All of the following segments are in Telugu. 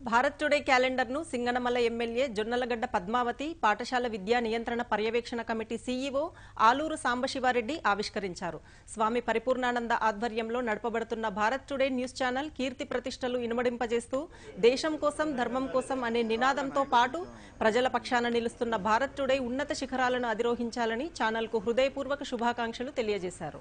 భారత్ టుడే క్యాలెండర్ను సింగనమల ఎమ్మెల్యే జొన్నలగడ్డ పద్మావతి పాఠశాల విద్యా నియంత్రణ పర్యవేక్షణ కమిటీ సీఈఓ ఆలూరు సాంబశివారెడ్డి ఆవిష్కరించారు స్వామి పరిపూర్ణానంద ఆధ్వర్యంలో నడపబడుతున్న భారత్ టుడే న్యూస్ ఛానల్ కీర్తి ప్రతిష్టలు ఇనుమడింపజేస్తూ దేశం కోసం ధర్మం కోసం అనే నినాదంతో పాటు ప్రజల పక్షాన నిలుస్తున్న భారత్ టుడే ఉన్నత శిఖరాలను అధిరోహించాలని ఛానల్కు హృదయపూర్వక శుభాకాంక్షలు తెలియజేశారు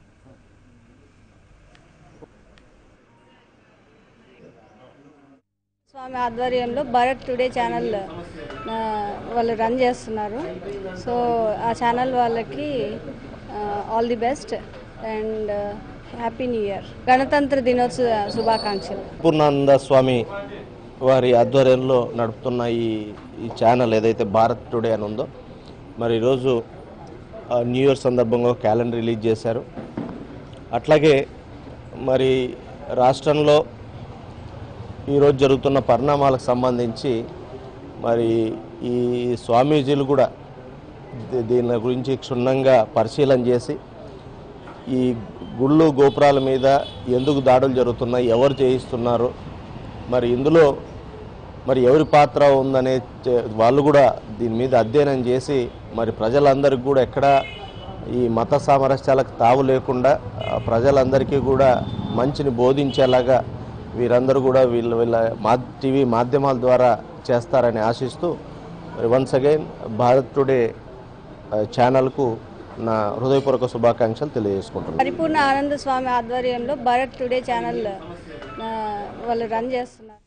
స్వామి ఆధ్వర్యంలో భారత్ టుడే ఛానల్ ఆ, వాళ్ళు రన్ చేస్తున్నారు సో ఆ ఛానల్ వాళ్ళకి all the best and happy new year గణతంత్ర దినోత్సవ శుభాకాంక్షలు పూర్ణానంద స్వామి వారి ఆధ్వర్యంలో నడుపుతున్న ఈ ఈ ఛానల్ ఏదైతే భారత్ టుడే అని ఉందో మరి ఈరోజు ఆ, న్యూ ఇయర్ సందర్భంగా ఒక క్యాలెండర్ రిలీజ్ చేశారు అట్లాగే మరి రాష్ట్రంలో ఈరోజు జరుగుతున్న పరిణామాలకు సంబంధించి మరి ఈ స్వామీజీలు కూడా దీ- దీని గురించి క్షుణ్ణంగా పరిశీలన చేసి ఈ గుళ్ళు గోపురాల మీద ఎందుకు దాడులు జరుగుతున్నాయి ఎవరు చేయిస్తున్నారు మరి ఇందులో మరి ఎవరి పాత్ర ఉందనే చే- వాళ్ళు కూడా దీని మీద అధ్యయనం చేసి మరి ప్రజలందరికీ కూడా ఎక్కడ ఈ మత సామరస్యాలకు తావు లేకుండా ఆ, ప్రజలందరికీ కూడా మంచిని బోధించేలాగా వీరందరూ కూడా వీళ్ళ వీళ్ళ మా టీవీ మాధ్యమాల ద్వారా చేస్తారని ఆశిస్తూ మరి వన్స్ అగైన్ భారత్ టుడే ఆ, ఛానల్కు నా హృదయపూర్వక శుభాకాంక్షలు తెలియజేసుకుంటున్నాను పరిపూర్ణ ఆనంద స్వామి ఆధ్వర్యంలో భారత్ టుడే ఛానల్ ఆ, వాళ్ళు రన్ చేస్తున్నారు